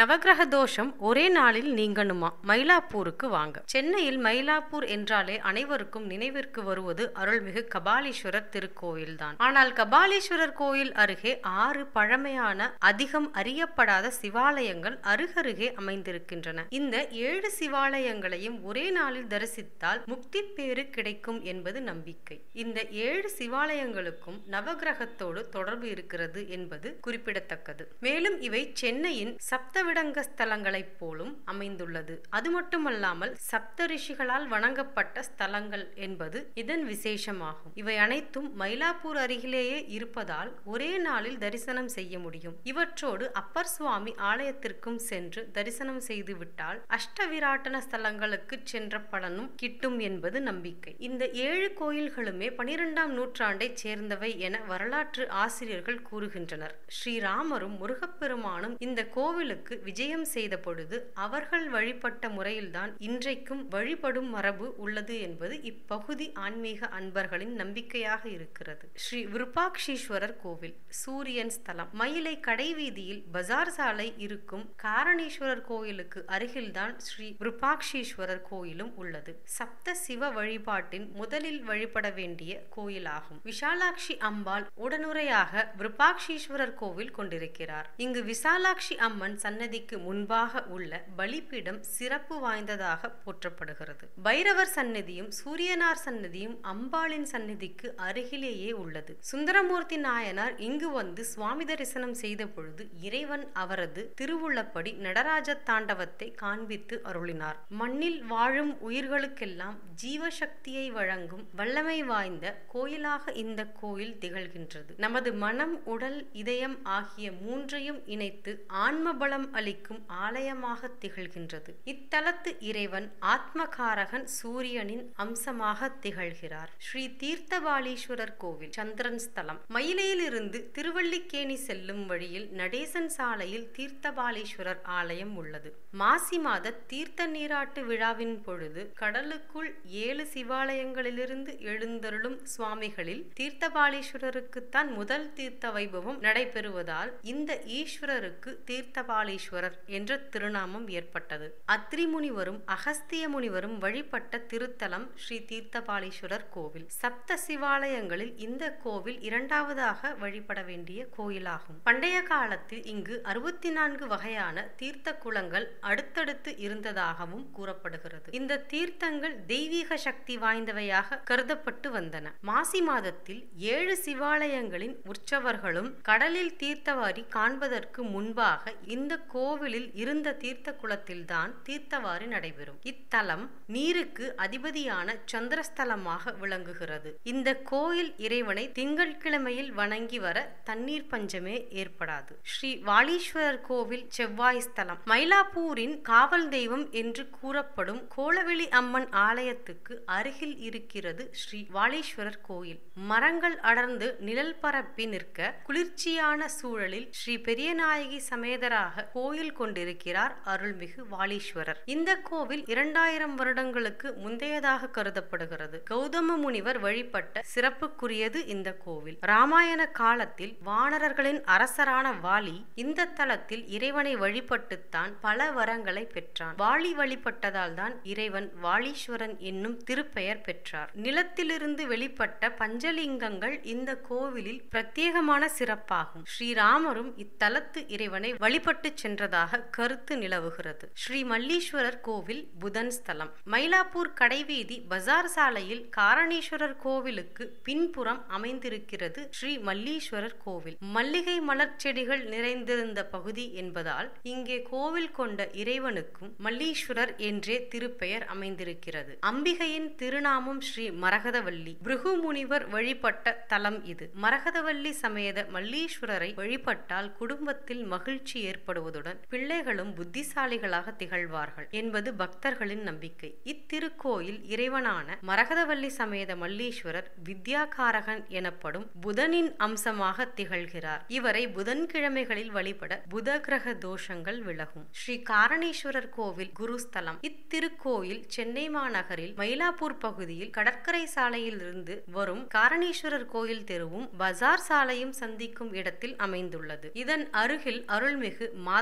நவக்கிரக தோஷம் ஒரே நாளில் நீங்கணுமா மயிலாப்பூருக்கு வாங்க சென்னையில் மயிலாப்பூர் என்றாலே அனைவருக்கும் நினைவிற்கு வருவது அருள்மிகு கபாலீஸ்வரர் திருக்கோயில்தான் ஆனால் கபாலீஸ்வரர் கோயில் அருகே ஆறு பழமையான அதிகம் அறியப்படாத சிவாலயங்கள் அருகருகே அமைந்திருக்கின்றன இந்த ஏழு சிவாலயங்களையும் ஒரே நாளில் தரிசித்தால் முக்தி பேறு கிடைக்கும் என்பது நம்பிக்கை இந்த ஏழு சிவாலயங்களுக்கும் நவகிரகத்தோடு தொடர்பு இருக்கிறது என்பது குறிப்பிடத்தக்கது மேலும் இவை சென்னையின் சப்தவிடங்க ஸ்தலங்களைப் போலும் அமைந்துள்ளது அது மட்டுமல்லாமல் சப்த ரிஷிகளால் வணங்கப்பட்ட ஸ்தலங்கள் என்பது இதன் விசேஷமாகும் இவை அனைத்தும் மயிலாப்பூர் அருகிலேயே இருப்பதால் ஒரே நாளில் தரிசனம் செய்ய முடியும் இவற்றோடு அப்பர் சுவாமி ஆலயத்திற்கும் சென்று தரிசனம் செய்துவிட்டால் அஷ்டவிராட்டன ஸ்தலங்களுக்கு சென்ற பலனும் கிட்டும் என்பது நம்பிக்கை இந்த ஏழு கோயில்களுமே பனிரெண்டாம் நூற்றாண்டைச் சேர்ந்தவை என வரலாற்று ஆசிரியர்கள் கூறுகின்றனர் ஸ்ரீராமரும் முருகப்பெருமானும் இந்த கோவிலுக்கு விஜயம் செய்த பொழுது அவர்கள் வழிபட்ட முறையில்தான் இன்றைக்கும் வழிபடும் மரபு உள்ளது என்பது இப்பகுதி ஆன்மீக அன்பர்களின் நம்பிக்கையாக இருக்கிறது ஸ்ரீ விருப்பாக்ஷீஸ்வரர் கோவில் சூரியன் ஸ்தலம் மயிலை கடைவீதியில் பஜார் சாலை இருக்கும் காரணீஸ்வரர் கோயிலுக்கு அருகில்தான் ஸ்ரீ விருப்பாக்ஷீஸ்வரர் கோயிலும் உள்ளது சப்த சிவ வழிபாட்டின் முதலில் வழிபட வேண்டிய கோயிலாகும் விஷாலாட்சி அம்பாள் உடனுரையாக விருப்பாக்ஷீஸ்வரர் கோவில் கொண்டிருக்கிறார் இங்கு விசாலாட்சி அம்மன் சன்னதிக்கு முன்பாக உள்ள பலிபீடம் சிறப்பு வாய்ந்ததாக போற்றப்படுகிறது பைரவர் சன்னதியும் சூரியனார் சன்னதியும் அம்பாளின் சன்னதிக்கு அருகிலேயே உள்ளது சுந்தரமூர்த்தி நாயனார் இங்கு வந்து சுவாமி தரிசனம் செய்த பொழுது இறைவன் அவரது திருவுள்ளப்படி நடராஜ தாண்டவத்தை காண்பித்து அருளினார் மண்ணில் வாழும் உயிர்களுக்கெல்லாம் ஜீவசக்தியை வழங்கும் வல்லமை வாய்ந்த கோயிலாக இந்த கோயில் திகழ்கின்றது நமது மனம் உடல் இதயம் ஆகிய மூன்றையும் இணைத்து ஆன்ம பலம் அளிக்கும் ஆலயமாக திகழ்கின்றது இத்தலத்து இறைவன் ஆத்மகாரகன் சூரியனின் அம்சமாக திகழ்கிறார் ஸ்ரீ தீர்த்தபாலீஸ்வரர் கோவில் சந்திரன் ஸ்தலம் மயிலையிலிருந்து திருவல்லிக்கேணி செல்லும் வழியில் நடேசன் சாலையில் தீர்த்தபாலீஸ்வரர் ஆலயம் உள்ளது மாசி மாத தீர்த்த நீராட்டு விழாவின் பொழுது கடலுக்குள் ஏழு சிவாலயங்களிலிருந்து எழுந்தருளும் சுவாமிகளில் தீர்த்தபாலீஸ்வரருக்குத்தான் முதல் தீர்த்த வைபவம் நடைபெறுவதால் இந்த ஈஸ்வரருக்கு தீர்த்தபாலீஸ்வரர் என்ற திருநாமம் ஏற்பட்டது அத்ரி முனிவரும் அகஸ்திய முனிவரும் வழிபட்ட திருத்தலம் ஸ்ரீ தீர்த்தபாலீஸ்வரர் கோவில் சப்த சிவாலயங்களில் இந்த கோவில் இரண்டாவதாக வழிபட வேண்டிய கோயிலாகும் பண்டைய காலத்தில் இங்கு அறுபத்தி நான்கு வகையான தீர்த்த குளங்கள் அடுத்தடுத்து இருந்ததாகவும் கூறப்படுகிறது இந்த தீர்த்தங்கள் தெய்வீக சக்தி வாய்ந்தவையாக கருதப்பட்டு வந்தன மாசி மாதத்தில் ஏழு சிவாலயங்களின் உற்சவர்களும் கடலில் தீர்த்தவாரி காண்பதற்கு முன்பாக இந்த கோவிலில் இருந்த தீர்த்த குளத்தில்தான் தீர்த்தவாரி நடைபெறும் இத்தலம் நீருக்கு அதிபதியான சந்திரஸ்தலமாக விளங்குகிறது இந்த கோயில் இறைவனை திங்கட்கிழமையில் வணங்கி வர தண்ணீர் பஞ்சமே ஏற்படாது ஸ்ரீ வாலீஸ்வரர் கோவில் செவ்வாய் ஸ்தலம் மயிலாப்பூரின் காவல் தெய்வம் என்று கூறப்படும் கோலவெளி அம்மன் ஆலயத்துக்கு அருகில் இருக்கிறது ஸ்ரீ வாலீஸ்வரர் கோயில் மரங்கள் அடர்ந்து நிழல் பரப்பி நிற்க குளிர்ச்சியான சூழலில் ஸ்ரீ பெரியநாயகி சமேதராக கோயில் கொண்டிருக்கிறார் அருள்மிகு வாலீஸ்வரர் இந்த கோவில் இரண்டாயிரம் வருடங்களுக்கு முந்தையதாக கருதப்படுகிறது கௌதம முனிவர் வழிபட்ட சிறப்புக்குரியது இந்த கோவில் ராமாயண காலத்தில் வானரர்களின் அரசரான வாலி இந்த தலத்தில் இறைவனை வழிபட்டுத்தான் பல வரங்களை பெற்றான் வாலி வழிபட்டதால் தான் இறைவன் வாலீஸ்வரன் என்னும் திருப்பெயர் பெற்றார் நிலத்திலிருந்து வெளிப்பட்ட பஞ்சலிங்கங்கள் இந்த கோவிலில் பிரத்யேகமான சிறப்பாகும் ஸ்ரீராமரும் இத்தலத்து இறைவனை வழிபட்டு சென்றதாக கருத்து நிலவுகிறது ஸ்ரீ மல்லீஸ்வரர் கோவில் புதன் ஸ்தலம் மயிலாப்பூர் கடைவீதி பஜார் சாலையில் காரணீஸ்வரர் கோவிலுக்கு பின்புறம் அமைந்திருக்கிறது ஸ்ரீ மல்லீஸ்வரர் கோவில் மல்லிகை மலர் செடிகள் நிறைந்திருந்த பகுதி என்பதால் இங்கே கோவில் கொண்ட இறைவனுக்கும் மல்லீஸ்வரர் என்றே திருப்பெயர் அமைந்திருக்கிறது அம்பிகையின் திருநாமம் ஸ்ரீ மரகதவல்லி பிருகு முனிவர் வழிபட்ட தலம் இது மரகதவல்லி சமேத மல்லீஸ்வரரை வழிபட்டால் குடும்பத்தில் மகிழ்ச்சி ஏற்படுவதுடன் பிள்ளைகளும் புத்திசாலிகளாக திகழ்வார்கள் என்பது பக்தர்களின் நம்பிக்கை இத்திருக்கோயில் இறைவனான மரகதவல்லி சமேத மல்லீஸ்வரர் வித்யாகாரகன் எனப்படும் புதனின் அம்சமாக திகழ்கிறார் இவரை புதன்கிழமைகளில் வழிபட புத கிரக தோஷங்கள் விலகும் ஸ்ரீ காரணீஸ்வரர் கோவில் குருஸ்தலம் இத்திருக்கோயில் சென்னை மாநகரில் மயிலாப்பூர் பகுதியில் கடற்கரை சாலையில் இருந்து வரும் காரணீஸ்வரர் கோயில் தெருவும் பஜார் சாலையும் சந்திக்கும் இடத்தில் அமைந்துள்ளது இதன் அருகில் அருள்மிகு மாதா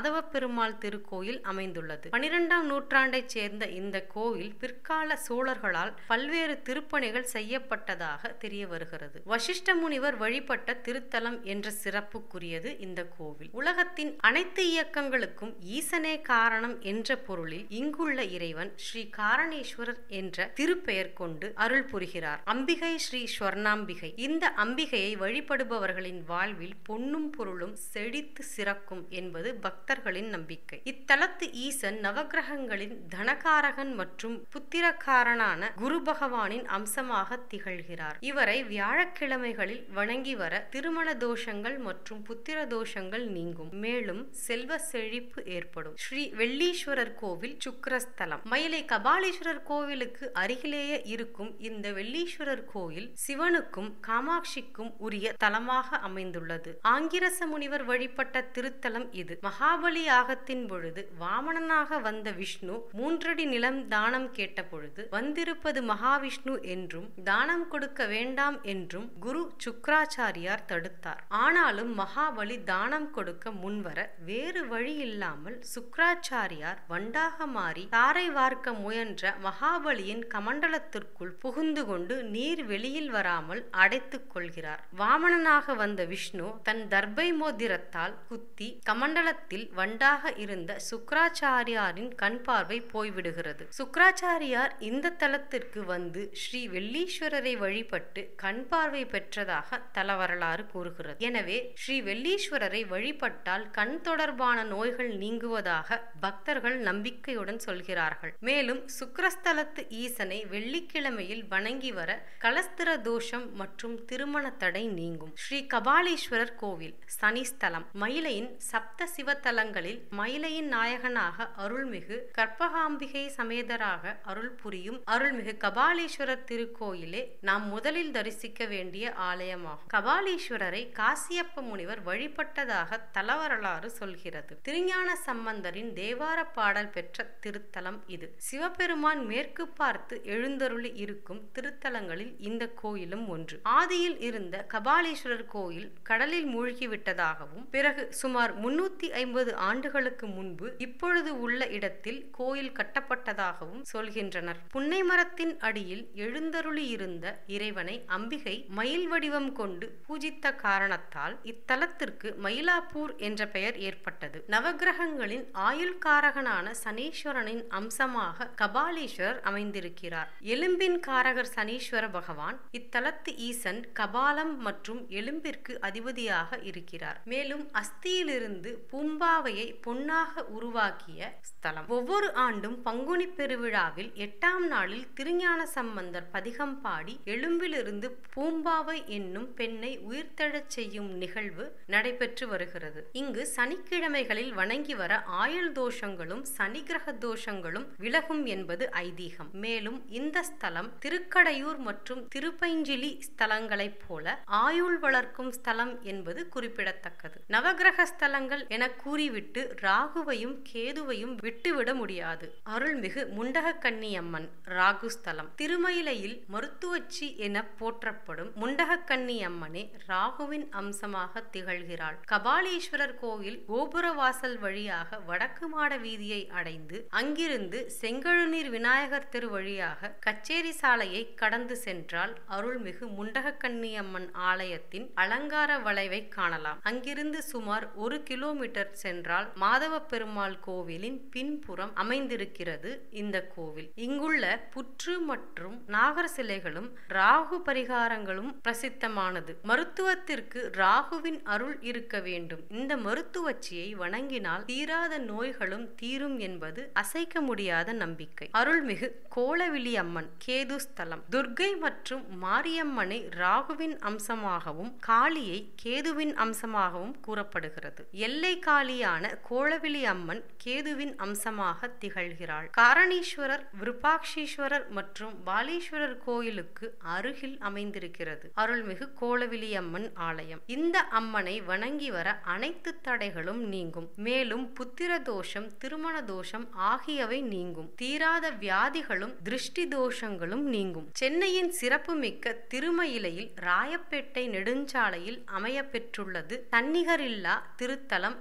மாதவ பெருமாள் திருக்கோயில் அமைந்துள்ளது பனிரெண்டாம் நூற்றாண்டைச் சேர்ந்த இந்த கோயில் பிற்கால சோழர்களால் பல்வேறு திருப்பணிகள் செய்யப்பட்டதாக தெரிய வருகிறது வசிஷ்ட முனிவர் வழிபட்ட திருத்தலம் என்ற சிறப்புக்குரியது இந்த கோவில் உலகத்தின் அனைத்து இயக்கங்களுக்கும் ஈசனே காரணம் என்ற பொருளில் இங்குள்ள இறைவன் ஸ்ரீ காரணேஸ்வரர் என்ற திருப்பெயர் கொண்டு அருள் புரிகிறார் அம்பிகை ஸ்ரீ ஸ்வர்ணாம்பிகை இந்த அம்பிகையை வழிபடுபவர்களின் வாழ்வில் பொன்னும் பொருளும் செழித்து சிறக்கும் என்பது பக்தர்களின் நம்பிக்கை இத்தலத்து ஈசன் நவகிரகங்களின் தனகாரகன் மற்றும் புத்திரக்காரனான குரு பகவானின் அம்சமாக திகழ்கிறார் இவரை வியாழக்கிழமைகளில் வணங்கி வர திருமண தோஷங்கள் மற்றும் புத்திர தோஷங்கள் நீங்கும் மேலும் செல்வ செழிப்பு ஏற்படும் ஸ்ரீ வெள்ளீஸ்வரர் கோவில் சுக்கரஸ்தலம் மயிலை கபாலீஸ்வரர் கோவிலுக்கு அருகிலேயே இருக்கும் இந்த வெள்ளீஸ்வரர் கோயில் சிவனுக்கும் காமாட்சிக்கும் உரிய தலமாக அமைந்துள்ளது ஆங்கிரச முனிவர் வழிபட்ட திருத்தலம் இது மகாபலி யாகத்தின் பொழுது வாமனனாக வந்த விஷ்ணு மூன்றடி நிலம் தானம் கேட்ட பொழுது வந்திருப்பது மகாவிஷ்ணு என்றும் தானம் கொடுக்க வேண்டாம் என்றும் குரு சுக்கராச்சாரியார் தடுத்தார் ஆனாலும் மகாபலி தானம் கொடுக்க முன்வர வேறு வழி இல்லாமல் சுக்கராச்சாரியார் வண்டாக மாறி தாரை வார்க்க முயன்ற மகாபலியின் கமண்டலத்திற்குள் புகுந்து கொண்டு நீர் வெளியில் வராமல் அடைத்துக் கொள்கிறார் வாமனனாக வந்த விஷ்ணு தன் தர்பை மோதிரத்தால் குத்தி கமண்டலத்தில் வண்டாக இருந்த சுக்கராச்சாரியாரின் கண் பார்வை போய்விடுகிறது சுக்கராச்சாரியார் இந்த தலத்திற்கு வந்து ஸ்ரீ வெள்ளீஸ்வரரை வழிபட்டு கண் பார்வை பெற்றதாக தல வரலாறு கூறுகிறது எனவே ஸ்ரீ வெள்ளீஸ்வரரை வழிபட்டால் கண் தொடர்பான நோய்கள் நீங்குவதாக பக்தர்கள் நம்பிக்கையுடன் சொல்கிறார்கள் மேலும் சுக்கரஸ்தலத்து ஈசனை வெள்ளிக்கிழமையில் வணங்கி வர கலஸ்திர தோஷம் மற்றும் திருமண தடை நீங்கும் ஸ்ரீ கபாலீஸ்வரர் கோவில் சனிஸ்தலம் மயிலையின் சப்த சிவத்தலங்களில் மயிலையின் நாயகனாக அருள்மிகு கற்பகாம்பிகை சமேதராக அருள் புரியும் அருள்மிகு கபாலீஸ்வரர் திருக்கோயிலே நாம் முதலில் தரிசிக்க வேண்டிய ஆலயமாகும் கபாலீஸ்வரரை காசியப்ப முனிவர் வழிபட்டதாக தலவரலாறு சொல்கிறது திருஞான சம்பந்தரின் தேவார பாடல் பெற்ற திருத்தலம் இது சிவபெருமான் மேற்கு பார்த்து எழுந்தருளி இருக்கும் திருத்தலங்களில் இந்த கோயிலும் ஒன்று ஆதியில் இருந்த கபாலீஸ்வரர் கோயில் கடலில் மூழ்கிவிட்டதாகவும் பிறகு சுமார் முன்னூத்தி ஐம்பது ஆண்டுகளுக்கு முன்பு இப்பொழுது உள்ள இடத்தில் கோயில் கட்டப்பட்டதாகவும் சொல்கின்றனர் புன்னை மரத்தின் அடியில் எழுந்தருளி இருந்த இறைவனை அம்பிகை மயில் வடிவம் கொண்டு பூஜித்த காரணத்தால் இத்தலத்திற்கு மயிலாப்பூர் என்ற பெயர் ஏற்பட்டது நவகிரகங்களின் ஆயுள் காரகனான சனீஸ்வரனின் அம்சமாக கபாலீஸ்வரர் அமைந்திருக்கிறார் எலும்பின் காரகர் சனீஸ்வர பகவான் இத்தலத்து ஈசன் கபாலம் மற்றும் எலும்பிற்கு அதிபதியாக இருக்கிறார் மேலும் அஸ்தியிலிருந்து பூம்பாவையை பொன்னாக உருவாக்கிய ஸ்தலம் ஒவ்வொரு ஆண்டும் பங்குனி பெருவிழாவில் எட்டாம் நாளில் திருஞான சம்பந்தர் பதிகம் பாடி எலும்பிலிருந்து பூம்பாவை என்னும் பெண்ணை உயிர்த்தெழச் செய்யும் நிகழ்வு நடைபெற்று வருகிறது இங்கு சனிக்கிழமைகளில் வணங்கி வர ஆயுள் தோஷங்களும் சனிகிரக தோஷங்களும் விலகும் என்பது ஐதீகம் மேலும் இந்த ஸ்தலம் திருக்கடையூர் மற்றும் திருப்பைஞ்சிலி ஸ்தலங்களைப் போல ஆயுள் வளர்க்கும் ஸ்தலம் என்பது குறிப்பிடத்தக்கது நவகிரக ஸ்தலங்கள் என கூறிவிட்டு ராகுவையும் கேதுவையும் விட்டுவிட முடியாது அருள்மிகு முண்டக கன்னியம்மன் ராகு ஸ்தலம் திருமயிலையில் மருத்துவச்சி என போற்றப்படும் முண்டக கன்னியம்மனே ராகுவின் அம்சமாக திகழ்கிறாள் கபாலீஸ்வரர் கோயில் கோபுர வாசல் வழியாக வடக்கு மாட வீதியை அடைந்து அங்கிருந்து செங்கழுநீர் விநாயகர் தெரு வழியாக கச்சேரி சாலையை கடந்து சென்றால் அருள்மிகு முண்டக கன்னியம்மன் ஆலயத்தின் அலங்கார வளைவை காணலாம் அங்கிருந்து சுமார் ஒரு கிலோமீட்டர் சென்றால் மாதவ பெருமாள் கோவிலின் பின்புறம் அமைந்திருக்கிறது இந்த கோவில் இங்குள்ள புற்று மற்றும் நாகர் சிலைகளும் ராகு பரிகாரங்களும் பிரசித்தமானது மருத்துவத்திற்கு ராகுவின் அருள் இருக்க வேண்டும் இந்த மருத்துவச்சியை வணங்கினால் தீராத நோய்களும் தீரும் என்பது அசைக்க முடியாத நம்பிக்கை அருள்மிகு கோலவிழி அம்மன் கேது ஸ்தலம் துர்கை மற்றும் மாரியம்மனை ராகுவின் அம்சமாகவும் காளியை கேதுவின் அம்சமாகவும் கூறப்படுகிறது எல்லை காளியான கோலவிழி அம்மன் கேதுவின் அம்சமாக திகழ்கிறாள் காரணீஸ்வரர் விருப்பாட்சீஸ்வரர் மற்றும் பாலீஸ்வரர் கோயிலுக்கு அருகில் அமைந்திருக்கிறது அருள்மிகு கோலவிழி அம்மன் ஆலயம் இந்த அம்மனை வணங்கி வர அனைத்து தடைகளும் நீங்கும் மேலும் புத்திர தோஷம் திருமண தோஷம் ஆகியவை நீங்கும் தீராத வியாதிகளும் திருஷ்டி தோஷங்களும் நீங்கும் சென்னையின் சிறப்புமிக்க திருமயிலையில் ராயப்பேட்டை நெடுஞ்சாலையில் அமைய பெற்றுள்ளது தன்னிகரில்லா திருத்தலம் அருள்மிகு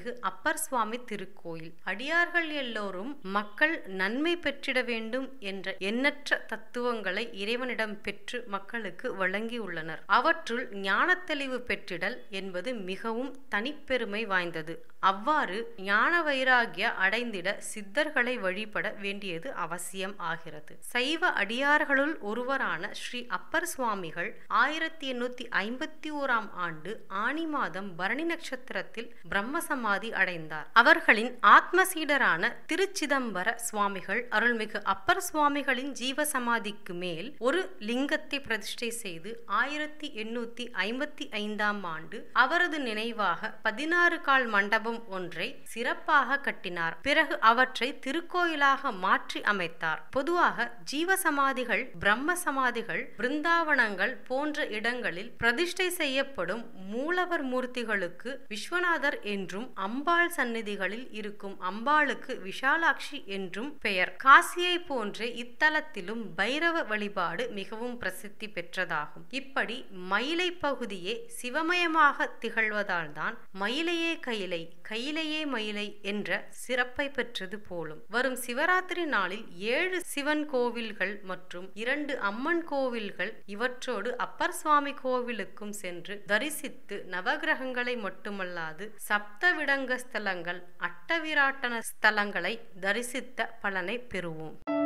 அருள்மிகு அப்பர் சுவாமி திருக்கோயில் அடியார்கள் எல்லோரும் மக்கள் நன்மை பெற்றிட வேண்டும் என்ற எண்ணற்ற தத்துவங்களை இறைவனிடம் பெற்று மக்களுக்கு வழங்கியுள்ளனர் அவற்றுள் ஞானத்தெளிவு பெற்றிடல் என்பது மிகவும் தனிப்பெருமை வாய்ந்தது அவ்வாறு ஞான வைராகிய அடைந்திட சித்தர்களை வழிபட வேண்டியது அவசியம் ஆகிறது சைவ அடியார்களுள் ஒருவரான ஸ்ரீ அப்பர் சுவாமிகள் ஆயிரத்தி எண்ணூத்தி ஐம்பத்தி ஓராம் ஆண்டு ஆனி மாதம் பரணி நட்சத்திரத்தில் பிரம்மசமாதி அடைந்தார் அவர்களின் ஆத்மசீடரான திருச்சிதம்பர சுவாமிகள் அருள்மிகு அப்பர் சுவாமிகளின் ஜீவசமாதிக்கு மேல் ஒரு லிங்கத்தை பிரதிஷ்டை செய்து ஆயிரத்தி எண்ணூத்தி ஐம்பத்தி ஐந்தாம் ஆண்டு அவரது நினைவாக பதினாறு கால் மண்டபம் ஒன்றை சிறப்பாக கட்டினார் பிறகு அவற்றை திருக்கோயிலாக மாற்றி அமைத்தார் பொதுவாக ஜீவசமாதிகள் பிரம்ம சமாதிகள் பிருந்தாவனங்கள் போன்ற இடங்களில் பிரதிஷ்டை செய்யப்படும் மூலவர் மூர்த்திகளுக்கு விஸ்வநாதர் என்றும் அம்பாள் சந்நிதிகளில் இருக்கும் அம்பாளுக்கு விஷாலாட்சி என்றும் பெயர் காசியை போன்றே இத்தலத்திலும் பைரவ வழிபாடு மிகவும் பிரசித்தி பெற்றதாகும் இப்படி மயிலை பகுதியே சிவமயமாக திகழ்வதால் தான் மயிலையே கையிலை கையிலையே மயிலை என்ற சிறப்பை பெற்றது போலும் வரும் சிவராத்திரி நாளில் ஏழு சிவன் கோவில்கள் மற்றும் இரண்டு அம்மன் கோவில்கள் இவற்றோடு அப்பர் சுவாமி கோவிலுக்கும் சென்று தரிசித்து நவகிரகங்களை மட்டுமல்லாது சப்தவிடங்க ஸ்தலங்கள் அட்டவிராட்டன ஸ்தலங்களை தரிசித்த பலனை பெறுவோம்